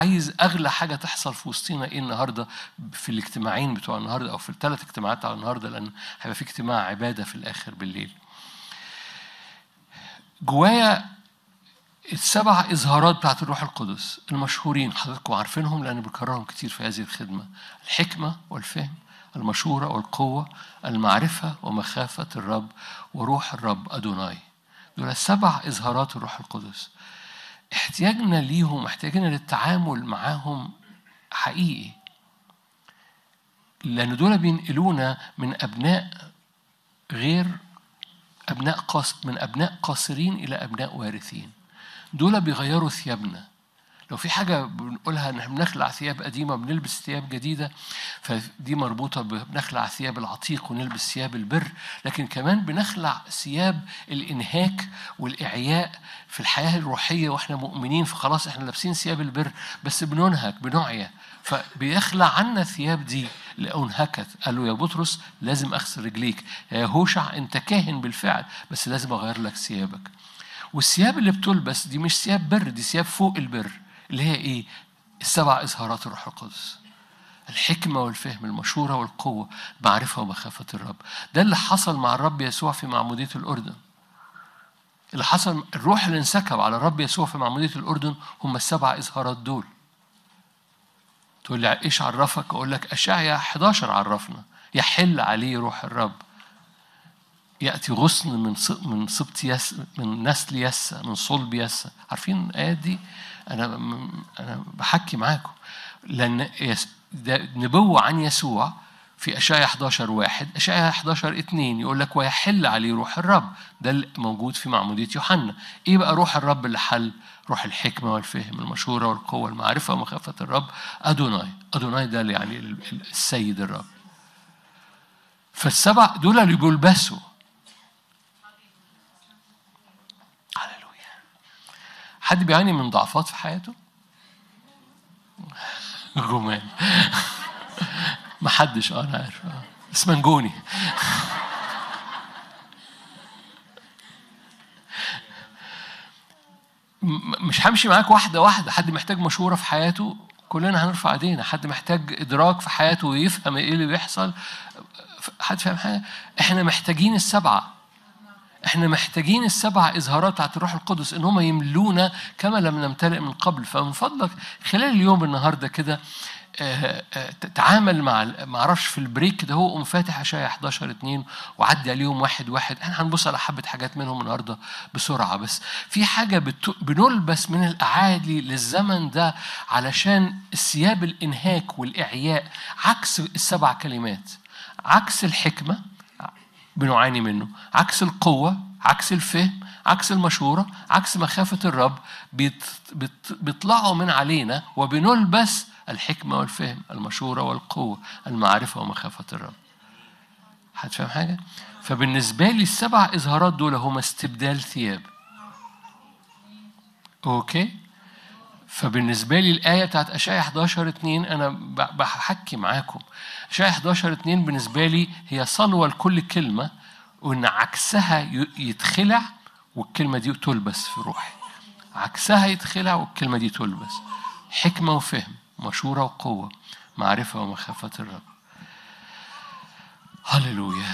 عايز اغلى حاجه تحصل في وسطينا ايه النهارده في الاجتماعين بتوع النهارده او في الثلاث اجتماعات على النهارده لان هيبقى في اجتماع عباده في الاخر بالليل جوايا السبع اظهارات بتاعت الروح القدس المشهورين حضراتكم عارفينهم لان بكررهم كتير في هذه الخدمه الحكمه والفهم المشوره والقوه المعرفه ومخافه الرب وروح الرب ادوناي دول سبع اظهارات الروح القدس احتياجنا ليهم احتياجنا للتعامل معاهم حقيقي لأن دول بينقلونا من أبناء غير أبناء قاص من أبناء قاصرين إلى أبناء وارثين دول بيغيروا ثيابنا لو في حاجة بنقولها إن احنا بنخلع ثياب قديمة بنلبس ثياب جديدة فدي مربوطة بنخلع ثياب العتيق ونلبس ثياب البر لكن كمان بنخلع ثياب الإنهاك والإعياء في الحياة الروحية وإحنا مؤمنين فخلاص إحنا لابسين ثياب البر بس بننهك بنعيا فبيخلع عنا الثياب دي اللي أنهكت قال له يا بطرس لازم أغسل رجليك يا هوشع أنت كاهن بالفعل بس لازم أغير لك ثيابك والثياب اللي بتلبس دي مش ثياب بر دي ثياب فوق البر اللي هي ايه؟ السبع اظهارات الروح القدس. الحكمة والفهم المشورة والقوة معرفة ومخافة الرب ده اللي حصل مع الرب يسوع في معمودية الأردن اللي حصل الروح اللي انسكب على الرب يسوع في معمودية الأردن هم السبع إظهارات دول تقول لي إيش عرفك أقول لك أشعيا 11 عرفنا يحل عليه روح الرب يأتي غصن من من سبط يس من نسل يسا من صلب يسا عارفين الآيات دي أنا أنا بحكي معاكم لأن ده نبوة عن يسوع في أشعيا 11 واحد أشعيا 11 اتنين يقول لك ويحل عليه روح الرب ده اللي موجود في معمودية يوحنا إيه بقى روح الرب اللي حل روح الحكمة والفهم المشورة والقوة المعرفة ومخافة الرب أدوناي أدوناي ده اللي يعني السيد الرب فالسبع دول اللي بيلبسوا حد بيعاني من ضعفات في حياته؟ جمال ما حدش اه انا عارف اه اسمنجوني مش همشي معاك واحدة واحدة حد محتاج مشورة في حياته كلنا هنرفع ايدينا حد محتاج ادراك في حياته ويفهم ايه اللي بيحصل حد فاهم حاجة احنا محتاجين السبعة احنا محتاجين السبع اظهارات بتاعت الروح القدس ان هم يملونا كما لم نمتلئ من قبل فمن فضلك خلال اليوم النهارده كده تعامل مع ما اعرفش في البريك كده هو قوم فاتح اشعيا 11 2 وعدي عليهم واحد واحد احنا هنبص على حبه حاجات منهم النهارده بسرعه بس في حاجه بت... بنلبس من الاعالي للزمن ده علشان الثياب الانهاك والاعياء عكس السبع كلمات عكس الحكمه بنعاني منه عكس القوة عكس الفهم عكس المشورة عكس مخافة الرب بيت بيت بيطلعوا من علينا وبنلبس الحكمة والفهم المشورة والقوة المعرفة ومخافة الرب حد فاهم حاجة؟ فبالنسبة لي السبع إظهارات دول هما استبدال ثياب أوكي؟ فبالنسبة لي الآية بتاعت أشعيا 11 2 أنا بحكي معاكم أشعيا 11 2 بالنسبة لي هي صلوة لكل كلمة وإن عكسها يتخلع والكلمة دي تلبس في روحي عكسها يتخلع والكلمة دي تلبس حكمة وفهم مشورة وقوة معرفة ومخافة الرب هللويا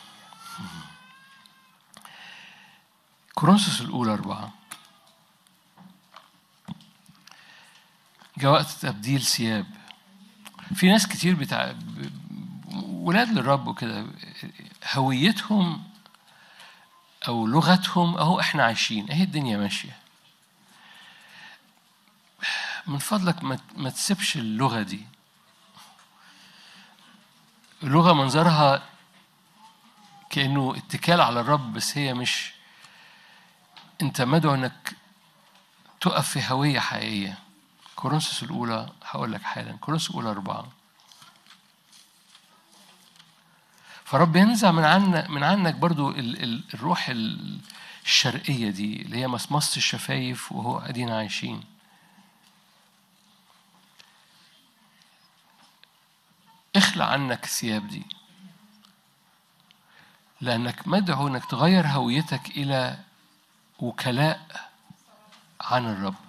كورنثوس الأولى أربعة جاء وقت تبديل ثياب في ناس كتير بتاع ولاد للرب وكده هويتهم او لغتهم اهو احنا عايشين اهي الدنيا ماشيه من فضلك ما, ما تسيبش اللغه دي اللغه منظرها كانه اتكال على الرب بس هي مش انت مدعو انك تقف في هويه حقيقيه كورنثوس الأولى هقول لك حالا كورنثوس الأولى أربعة فرب ينزع من عنك من عنك برضو ال ال الروح الشرقية دي اللي هي مصمصة الشفايف وهو قاعدين عايشين اخلع عنك الثياب دي لأنك مدعو إنك تغير هويتك إلى وكلاء عن الرب